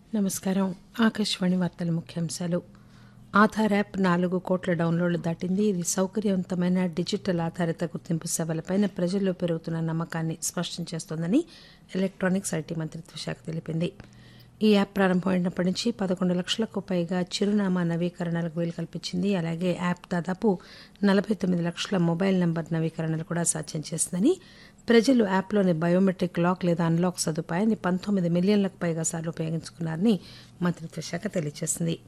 నమస్కారం ఆకాశవాణి వార్తల ముఖ్యాంశాలు ఆధార్ యాప్ నాలుగు కోట్ల డౌన్లోడ్లు దాటింది ఇది సౌకర్యవంతమైన డిజిటల్ ఆధారిత గుర్తింపు సేవలపైన ప్రజల్లో పెరుగుతున్న నమ్మకాన్ని స్పష్టం చేస్తోందని ఎలక్ట్రానిక్స్ ఐటీ మంత్రిత్వ శాఖ తెలిపింది ఈ యాప్ ప్రారంభమైనప్పటి నుంచి పదకొండు లక్షలకు పైగా చిరునామా నవీకరణలకు వీలు కల్పించింది అలాగే యాప్ దాదాపు నలభై తొమ్మిది లక్షల మొబైల్ నంబర్ నవీకరణలు కూడా సాధ్యం చేసిందని ప్రజలు యాప్లోని బయోమెట్రిక్ లాక్ లేదా అన్లాక్ సదుపాయాన్ని పంతొమ్మిది మిలియన్లకు పైగా సార్లు ఉపయోగించుకున్నారని మంత్రిత్వ శాఖ తెలియజేసింది